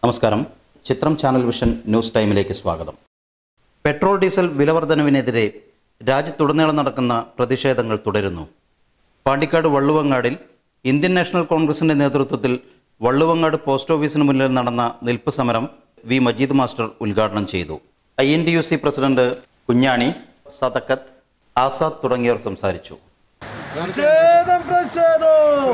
നമസ്കാരം ചിത്രം channel vision news ടൈമിലേക്ക് സ്വാഗതം പെട്രോൾ ഡീസൽ വിലവർധനവിനെതിരെ രാജ്യത്തുടനീളം നടക്കുന്ന പ്രതിഷേധങ്ങൾ തുടരുന്നു പാണ്ടിക്കാട് വള്ളുവങ്ങാടിൽ ഇന്ത്യൻ നാഷണൽ കോൺഗ്രസിന്റെ നേതൃത്വത്തിൽ വള്ളുവങ്ങാട് പോസ്റ്റ് ഓഫീസിന് മുന്നിൽ നടന്ന നിൽപ്പ് സമരം വി മജീദ് മാസ്റ്റർ ഉദ്ഘാടനം ചെയ്തു I N D U C president Kunjani Sadakkath Azad തുടങ്ങിയവർ സംസാരിച്ചു പ്രതിഷേധം പ്രതിഷേധം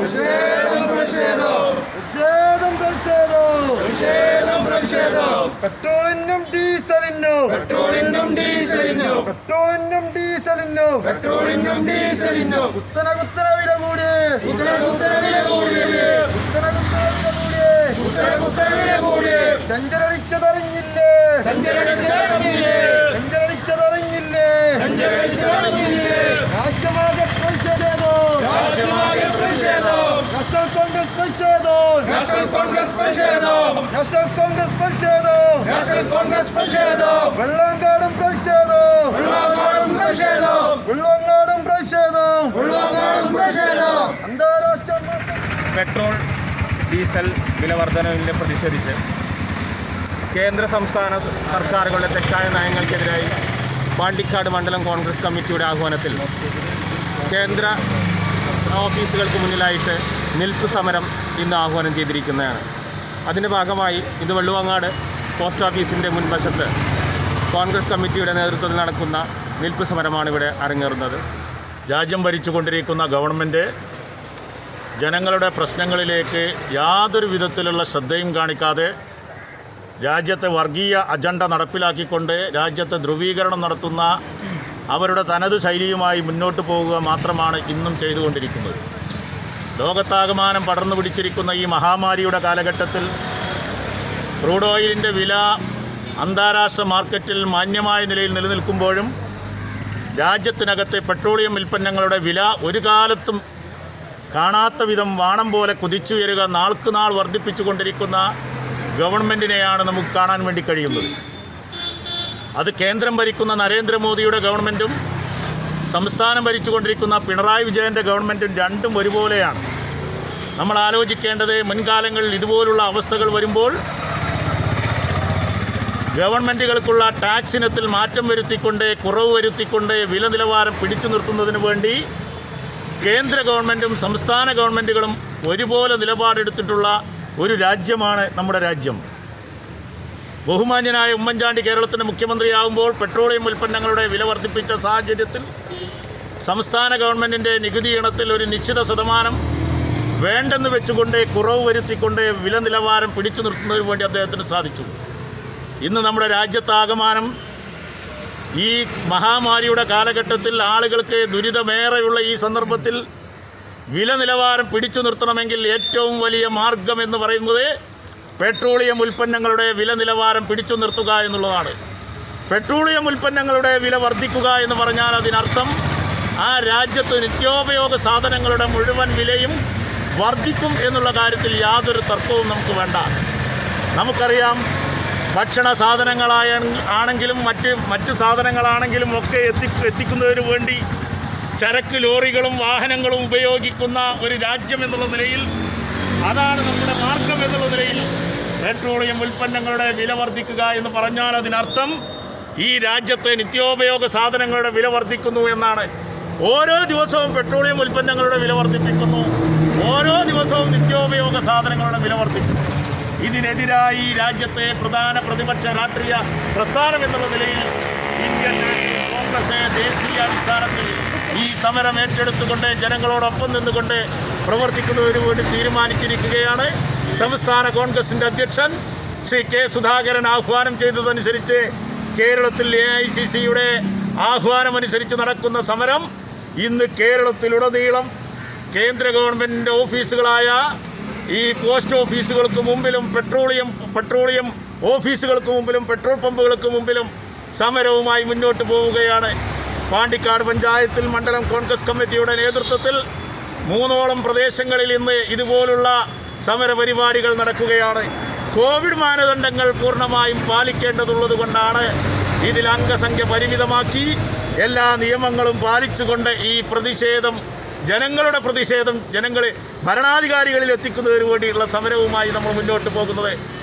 പ്രതിഷേധം പ്രതിഷേധം പെട്രോളിനും ഡീസലിനും പെട്രോളിനും ഡീസലിനും പെട്രോളിനും ഡീസലിനും പെട്രോളിനും ഡീസലിനും കുത്തന കുത്തന വില കൂടി കുത്തന കുത്തന വില കൂടി കുത്തന കുത്തന വില കൂടി കുത്തന കുത്തന വില കൂടി സഞ്ചരടിച്ചതറിഞ്ഞില്ലേ സഞ്ചരടിച്ചതറിഞ്ഞില്ലേ സഞ്ചരടിച്ചതറിഞ്ഞില്ലേ സഞ്ചരടിച്ചതറിഞ്ഞില്ലേ രാജ്യമാകെ പ്രതിഷേധം രാജ്യമാകെ പ്രതിഷേധം നാഷണൽ കോൺഗ്രസ് പ്രതിഷേധം നാഷണൽ കോൺഗ്രസ് പ്രതിഷേധം നാഷണൽ കോൺഗ്രസ് പ്രതിഷേധം നാഷണൽ കോൺഗ്രസ് പ്രതിഷേധം വെള്ളാങ്കാടും പ്രതിഷേധം വെള്ളാങ്കാടും പ്രതിഷേധം വെള്ളാങ്കാടും പ്രതിഷേധം വെള്ളാങ്കാടും പ്രതിഷേധം അന്താരാഷ്ട്ര പെട്രോൾ ഡീസൽ വില വർധനവിനെ പ്രതിഷേധിച്ച് കേന്ദ്ര സംസ്ഥാന സർക്കാരുകളുടെ തെറ്റായ നയങ്ങൾക്കെതിരായി പാണ്ടിക്കാട് മണ്ഡലം കോൺഗ്രസ് കമ്മിറ്റിയുടെ ആഹ്വാനത്തിൽ കേന്ദ്ര ഓഫീസുകൾക്ക് മുന്നിലായിട്ട് നിൽപ്പ് സമരം ഇന്ന് ആഹ്വാനം ചെയ്തിരിക്കുന്നതാണ് അതിൻ്റെ ഭാഗമായി ഇത് വെള്ളുവങ്ങാട് പോസ്റ്റ് ഓഫീസിൻ്റെ മുൻവശത്ത് കോൺഗ്രസ് കമ്മിറ്റിയുടെ നേതൃത്വത്തിൽ നടക്കുന്ന നിൽപ്പ് സമരമാണ് ഇവിടെ അരങ്ങേറുന്നത് രാജ്യം ഭരിച്ചുകൊണ്ടിരിക്കുന്ന ഗവൺമെൻറ് ജനങ്ങളുടെ പ്രശ്നങ്ങളിലേക്ക് യാതൊരു വിധത്തിലുള്ള ശ്രദ്ധയും കാണിക്കാതെ രാജ്യത്തെ വർഗീയ അജണ്ട നടപ്പിലാക്കിക്കൊണ്ട് രാജ്യത്തെ ധ്രുവീകരണം നടത്തുന്ന അവരുടെ തനത് ശൈലിയുമായി മുന്നോട്ട് പോവുക മാത്രമാണ് ഇന്നും ചെയ്തുകൊണ്ടിരിക്കുന്നത് ലോകത്താകമാനം പടർന്നു പിടിച്ചിരിക്കുന്ന ഈ മഹാമാരിയുടെ കാലഘട്ടത്തിൽ ക്രൂഡ് ഓയിലിൻ്റെ വില അന്താരാഷ്ട്ര മാർക്കറ്റിൽ മാന്യമായ നിലയിൽ നിലനിൽക്കുമ്പോഴും രാജ്യത്തിനകത്തെ പെട്രോളിയം ഉൽപ്പന്നങ്ങളുടെ വില ഒരു കാലത്തും കാണാത്ത വിധം വാണം പോലെ കുതിച്ചുയരുക നാൾക്ക് നാൾ വർദ്ധിപ്പിച്ചുകൊണ്ടിരിക്കുന്ന ഗവൺമെൻറ്റിനെയാണ് നമുക്ക് കാണാൻ വേണ്ടി കഴിയുന്നത് അത് കേന്ദ്രം ഭരിക്കുന്ന നരേന്ദ്രമോദിയുടെ ഗവൺമെൻറ്റും സംസ്ഥാനം ഭരിച്ചുകൊണ്ടിരിക്കുന്ന പിണറായി വിജയൻ്റെ ഗവൺമെൻറ്റും രണ്ടും ഒരുപോലെയാണ് നമ്മൾ ആലോചിക്കേണ്ടത് മുൻകാലങ്ങളിൽ ഇതുപോലുള്ള അവസ്ഥകൾ വരുമ്പോൾ ഗവൺമെൻറ്റുകൾക്കുള്ള ടാക്സ് ഇനത്തിൽ മാറ്റം വരുത്തിക്കൊണ്ട് കുറവ് വരുത്തിക്കൊണ്ട് വില നിലവാരം പിടിച്ചു നിർത്തുന്നതിന് വേണ്ടി കേന്ദ്ര ഗവൺമെൻറ്റും സംസ്ഥാന ഗവൺമെൻറ്റുകളും ഒരുപോലെ നിലപാടെടുത്തിട്ടുള്ള ഒരു രാജ്യമാണ് നമ്മുടെ രാജ്യം ബഹുമാന്യനായ ഉമ്മൻചാണ്ടി കേരളത്തിൻ്റെ മുഖ്യമന്ത്രിയാകുമ്പോൾ പെട്രോളിയം ഉൽപ്പന്നങ്ങളുടെ വില വർദ്ധിപ്പിച്ച സാഹചര്യത്തിൽ സംസ്ഥാന ഗവൺമെൻറ്റിൻ്റെ നികുതി ഇനത്തിൽ ഒരു നിശ്ചിത ശതമാനം വേണ്ടെന്ന് വെച്ചുകൊണ്ട് കുറവ് വരുത്തിക്കൊണ്ട് വില നിലവാരം പിടിച്ചു നിർത്തുന്നതിന് വേണ്ടി അദ്ദേഹത്തിന് സാധിച്ചു ഇന്ന് നമ്മുടെ രാജ്യത്താകമാനം ഈ മഹാമാരിയുടെ കാലഘട്ടത്തിൽ ആളുകൾക്ക് ദുരിതമേറെയുള്ള ഈ സന്ദർഭത്തിൽ വില നിലവാരം പിടിച്ചു നിർത്തണമെങ്കിൽ ഏറ്റവും വലിയ മാർഗം എന്ന് പറയുന്നത് പെട്രോളിയം ഉൽപ്പന്നങ്ങളുടെ വില നിലവാരം പിടിച്ചു നിർത്തുക എന്നുള്ളതാണ് പെട്രോളിയം ഉൽപ്പന്നങ്ങളുടെ വില വർദ്ധിക്കുക എന്ന് പറഞ്ഞാൽ അതിനർത്ഥം ആ രാജ്യത്ത് നിത്യോപയോഗ സാധനങ്ങളുടെ മുഴുവൻ വിലയും വർദ്ധിക്കും എന്നുള്ള കാര്യത്തിൽ യാതൊരു തർക്കവും നമുക്ക് വേണ്ട നമുക്കറിയാം ഭക്ഷണ സാധനങ്ങളായ ആണെങ്കിലും മറ്റ് മറ്റു സാധനങ്ങളാണെങ്കിലും ഒക്കെ എത്തി എത്തിക്കുന്നതിന് വേണ്ടി ചരക്ക് ലോറികളും വാഹനങ്ങളും ഉപയോഗിക്കുന്ന ഒരു രാജ്യം എന്നുള്ള നിലയിൽ അതാണ് നമ്മുടെ മാർഗം എന്നുള്ള നിലയിൽ പെട്രോളിയം ഉൽപ്പന്നങ്ങളുടെ വില വർദ്ധിക്കുക എന്ന് പറഞ്ഞാൽ അതിനർത്ഥം ഈ രാജ്യത്തെ നിത്യോപയോഗ സാധനങ്ങളുടെ വില വർദ്ധിക്കുന്നു എന്നാണ് ഓരോ ദിവസവും പെട്രോളിയം ഉൽപ്പന്നങ്ങളുടെ വില വർദ്ധിപ്പിക്കുന്നു ഓരോ ദിവസവും നിത്യോപയോഗ സാധനങ്ങളുടെ വില വർദ്ധിക്കുന്നു ഇതിനെതിരായി ഈ രാജ്യത്തെ പ്രധാന പ്രതിപക്ഷ രാഷ്ട്രീയ പ്രസ്ഥാനം എന്നുള്ള നിലയിൽ ഇന്ത്യൻ നാഷണൽ കോൺഗ്രസ് ദേശീയ അടിസ്ഥാനത്തിൽ ഈ സമരം ഏറ്റെടുത്തുകൊണ്ട് ജനങ്ങളോടൊപ്പം നിന്നുകൊണ്ട് പ്രവർത്തിക്കുന്നതിന് വേണ്ടി തീരുമാനിച്ചിരിക്കുകയാണ് സംസ്ഥാന കോൺഗ്രസിൻ്റെ അധ്യക്ഷൻ ശ്രീ കെ സുധാകരൻ ആഹ്വാനം ചെയ്തതനുസരിച്ച് കേരളത്തിൽ എ ഐ സി സിയുടെ ആഹ്വാനമനുസരിച്ച് നടക്കുന്ന സമരം ഇന്ന് കേരളത്തിലുടനീളം കേന്ദ്ര ഗവൺമെൻറ്റിൻ്റെ ഓഫീസുകളായ ഈ പോസ്റ്റ് ഓഫീസുകൾക്ക് മുമ്പിലും പെട്രോളിയം പെട്രോളിയം ഓഫീസുകൾക്ക് മുമ്പിലും പെട്രോൾ പമ്പുകൾക്ക് മുമ്പിലും സമരവുമായി മുന്നോട്ട് പോവുകയാണ് പാണ്ടിക്കാട് പഞ്ചായത്തിൽ മണ്ഡലം കോൺഗ്രസ് കമ്മിറ്റിയുടെ നേതൃത്വത്തിൽ മൂന്നോളം പ്രദേശങ്ങളിൽ ഇന്ന് ഇതുപോലുള്ള സമരപരിപാടികൾ നടക്കുകയാണ് കോവിഡ് മാനദണ്ഡങ്ങൾ പൂർണ്ണമായും പാലിക്കേണ്ടതുള്ളത് കൊണ്ടാണ് ഇതിൽ അംഗസംഖ്യ പരിമിതമാക്കി എല്ലാ നിയമങ്ങളും പാലിച്ചുകൊണ്ട് ഈ പ്രതിഷേധം ജനങ്ങളുടെ പ്രതിഷേധം ജനങ്ങളെ ഭരണാധികാരികളിൽ എത്തിക്കുന്നതിന് വേണ്ടിയുള്ള സമരവുമായി നമ്മൾ മുന്നോട്ട് പോകുന്നത്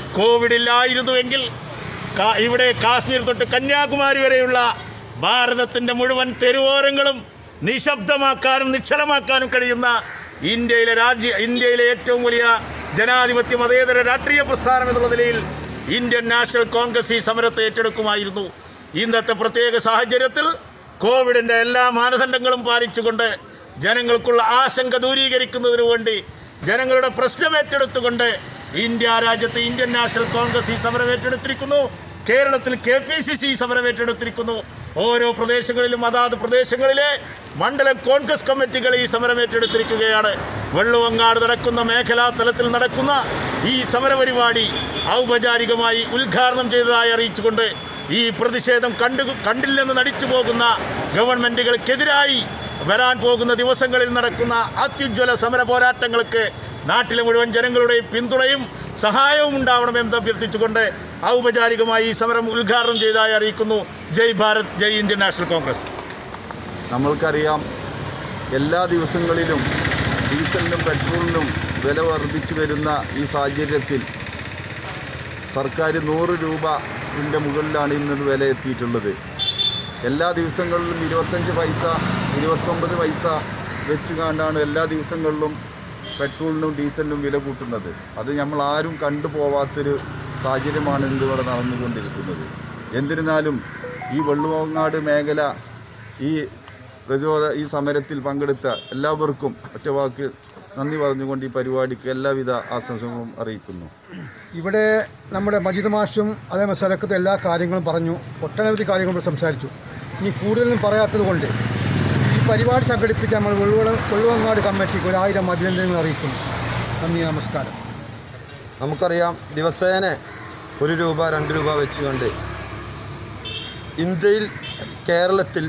കോവിഡ് ഇല്ലായിരുന്നുവെങ്കിൽ കാ- ഇവിടെ കാശ്മീർ തൊട്ട് കന്യാകുമാരി വരെയുള്ള ഭാരതത്തിൻ്റെ മുഴുവൻ തെരുവോരങ്ങളും നിശബ്ദമാക്കാനും നിശ്ചലമാക്കാനും കഴിയുന്ന ഇന്ത്യയിലെ രാജ്യ ഇന്ത്യയിലെ ഏറ്റവും വലിയ ജനാധിപത്യ മതേതര രാഷ്ട്രീയ പ്രസ്ഥാനം എന്നുള്ള നിലയിൽ ഇന്ത്യൻ നാഷണൽ കോൺഗ്രസ് ഈ സമരത്തെ ഏറ്റെടുക്കുമായിരുന്നു ഇന്നത്തെ പ്രത്യേക സാഹചര്യത്തിൽ കോവിഡിൻ്റെ എല്ലാ മാനദണ്ഡങ്ങളും പാലിച്ചുകൊണ്ട് ജനങ്ങൾക്കുള്ള ആശങ്ക ദൂരീകരിക്കുന്നതിനു വേണ്ടി ജനങ്ങളുടെ പ്രശ്നം ഏറ്റെടുത്തുകൊണ്ട് ഇന്ത്യ രാജ്യത്ത് ഇന്ത്യൻ നാഷണൽ കോൺഗ്രസ് ഈ സമരം ഏറ്റെടുത്തിരിക്കുന്നു കേരളത്തിൽ കെ പി സി സി സമരം ഏറ്റെടുത്തിരിക്കുന്നു ഓരോ പ്രദേശങ്ങളിലും അതാത് പ്രദേശങ്ങളിലെ മണ്ഡലം കോൺഗ്രസ് കമ്മിറ്റികൾ ഈ സമരം ഏറ്റെടുത്തിരിക്കുകയാണ് വെള്ളുവങ്ങാട് നടക്കുന്ന മേഖലാ തലത്തിൽ നടക്കുന്ന ഈ സമരപരിപാടി ഔപചാരികമായി ഉദ്ഘാടനം ചെയ്തതായി അറിയിച്ചുകൊണ്ട് ഈ പ്രതിഷേധം കണ്ടു കണ്ടില്ലെന്ന് നടിച്ചു പോകുന്ന ഗവൺമെൻറ്റുകൾക്കെതിരായി വരാൻ പോകുന്ന ദിവസങ്ങളിൽ നടക്കുന്ന അത്യുജ്വല സമര പോരാട്ടങ്ങൾക്ക് നാട്ടിലെ മുഴുവൻ ജനങ്ങളുടെയും പിന്തുണയും സഹായവും ഉണ്ടാവണമെന്ന് അഭ്യർത്ഥിച്ചുകൊണ്ട് ഔപചാരികമായി ഈ സമരം ഉദ്ഘാടനം ചെയ്തതായി അറിയിക്കുന്നു ജയ് ഭാരത് ജയ് ഇന്ത്യൻ നാഷണൽ കോൺഗ്രസ് നമ്മൾക്കറിയാം എല്ലാ ദിവസങ്ങളിലും ഡീസലിനും പെട്രോളിനും വില വർദ്ധിച്ചു വരുന്ന ഈ സാഹചര്യത്തിൽ സർക്കാർ നൂറ് രൂപൻ്റെ മുകളിലാണ് ഇന്ന് വില എത്തിയിട്ടുള്ളത് എല്ലാ ദിവസങ്ങളിലും ഇരുപത്തഞ്ച് പൈസ ഇരുപത്തൊമ്പത് പൈസ വെച്ച് കണ്ടാണ് എല്ലാ ദിവസങ്ങളിലും പെട്രോളിനും ഡീസലിനും വില കൂട്ടുന്നത് അത് നമ്മൾ ആരും കണ്ടുപോവാത്തൊരു സാഹചര്യമാണ് ഇന്നിവിടെ നടന്നുകൊണ്ടിരിക്കുന്നത് എന്നിരുന്നാലും ഈ വെള്ളുവങ്ങാട് മേഖല ഈ പ്രതിരോധ ഈ സമരത്തിൽ പങ്കെടുത്ത എല്ലാവർക്കും ഒറ്റവാക്ക് നന്ദി പറഞ്ഞുകൊണ്ട് ഈ പരിപാടിക്ക് എല്ലാവിധ ആശംസകളും അറിയിക്കുന്നു ഇവിടെ നമ്മുടെ മജിദ് മാഷും അതേപോലെ സ്ഥലക്കത്തെ എല്ലാ കാര്യങ്ങളും പറഞ്ഞു ഒട്ടനവധി കാര്യങ്ങൾ ഇവിടെ സംസാരിച്ചു ഇനി കൂടുതലൊന്നും പറയാത്തത് കൊണ്ട് ഈ പരിപാടി സംഘടിപ്പിക്കാൻ നമ്മൾ വെള്ളുവള വെള്ളുവങ്ങാട് കമ്മിറ്റിക്ക് ഒരായിരം അഭിനന്ദനങ്ങൾ അറിയിക്കുന്നു നന്ദി നമസ്കാരം നമുക്കറിയാം ദിവസേന ഒരു രൂപ രണ്ട് രൂപ വെച്ചുകൊണ്ട് ഇന്ത്യയിൽ കേരളത്തിൽ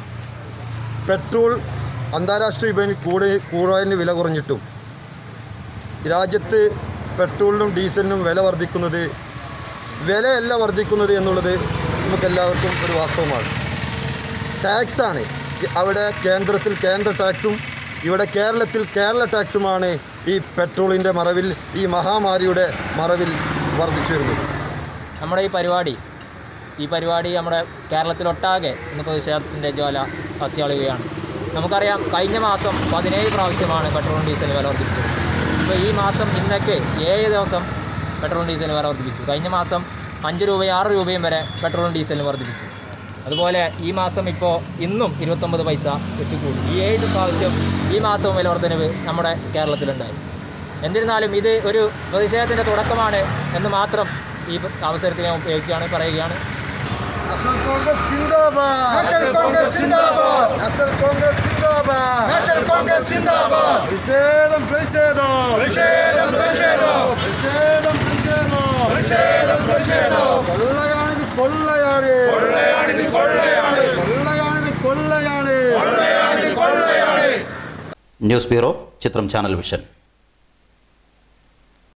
പെട്രോൾ അന്താരാഷ്ട്ര വിപണി കൂടെ കൂടുതലിന് വില കുറഞ്ഞിട്ടും രാജ്യത്ത് പെട്രോളിനും ഡീസലിനും വില വർദ്ധിക്കുന്നത് വിലയല്ല വർദ്ധിക്കുന്നത് എന്നുള്ളത് നമുക്കെല്ലാവർക്കും ഒരു വാസ്തവമാണ് ടാക്സാണ് അവിടെ കേന്ദ്രത്തിൽ കേന്ദ്ര ടാക്സും ഇവിടെ കേരളത്തിൽ കേരള ടാക്സുമാണ് ഈ പെട്രോളിൻ്റെ മറവിൽ ഈ മഹാമാരിയുടെ മറവിൽ വർദ്ധിച്ചു വരുന്നത് നമ്മുടെ ഈ പരിപാടി ഈ പരിപാടി നമ്മുടെ കേരളത്തിലൊട്ടാകെ ഇന്ന് പ്രതിഷേധത്തിൻ്റെ ജ്വാല കത്തിയാളുകയാണ് നമുക്കറിയാം കഴിഞ്ഞ മാസം പതിനേഴ് പ്രാവശ്യമാണ് പെട്രോളും ഡീസലും വില വർദ്ധിപ്പിച്ചത് ഇപ്പോൾ ഈ മാസം ഇന്നൊക്കെ ഏഴ് ദിവസം പെട്രോളും ഡീസലും വില വർദ്ധിപ്പിച്ചു കഴിഞ്ഞ മാസം അഞ്ച് രൂപയും ആറ് രൂപയും വരെ പെട്രോളും ഡീസലും വർദ്ധിപ്പിച്ചു അതുപോലെ ഈ മാസം ഇപ്പോൾ ഇന്നും ഇരുപത്തൊമ്പത് പൈസ വെച്ച് കൂടി ഈ ഏഴ് പ്രാവശ്യം ഈ മാസവും വില വർധനവ് നമ്മുടെ കേരളത്തിലുണ്ടായി എന്നിരുന്നാലും ഇത് ഒരു പ്രതിഷേധത്തിൻ്റെ തുടക്കമാണ് എന്ന് മാത്രം ഈ അവസരത്തിൽ ഞാൻ ഉപയോഗിക്കുകയാണ് പറയുകയാണ് നാഷണൽ കോൺഗ്രസ് സിന്ദാബാദ് നാഷണൽ കോൺഗ്രസ് സിന്ദാബാദ് നാഷണൽ കോൺഗ്രസ് സിന്ദാബാദ് നാഷണൽ കോൺഗ്രസ് സിന്ദാബാദ് പ്രതിഷേധം പ്രതിഷേധം പ്രതിഷേധം പ്രതിഷേധം പ്രതിഷേധം പ്രതിഷേധം പ്രതിഷേധം പ്രതിഷേധം കൊള്ളയാണിത് കൊള്ളയാണ് കൊള്ളയാണിത് കൊള്ളയാണ് കൊള്ളയാണിത് കൊള്ളയാണ് കൊള്ളയാണിത് കൊള്ളയാണ് ന്യൂസ് ബ്യൂറോ ചിത്രം ചാനൽ വിഷൻ